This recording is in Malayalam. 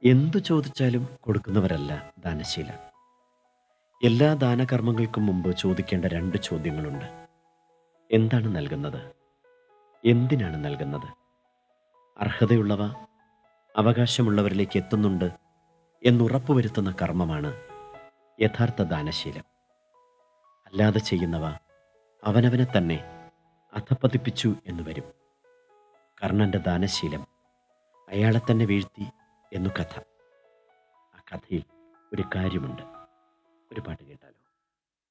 എന്തു ചോദിച്ചാലും കൊടുക്കുന്നവരല്ല ദാനശീല എല്ലാ ദാനകർമ്മങ്ങൾക്കും മുമ്പ് ചോദിക്കേണ്ട രണ്ട് ചോദ്യങ്ങളുണ്ട് എന്താണ് നൽകുന്നത് എന്തിനാണ് നൽകുന്നത് അർഹതയുള്ളവ അവകാശമുള്ളവരിലേക്ക് എത്തുന്നുണ്ട് എന്നുറപ്പുവരുത്തുന്ന കർമ്മമാണ് യഥാർത്ഥ ദാനശീലം അല്ലാതെ ചെയ്യുന്നവ അവനവനെ തന്നെ അധപ്പതിപ്പിച്ചു എന്ന് വരും കർണന്റെ ദാനശീലം അയാളെ തന്നെ വീഴ്ത്തി എന്നു കഥ ആ കഥയിൽ ഒരു കാര്യമുണ്ട് ഒരു പാട്ട് കേട്ടാൽ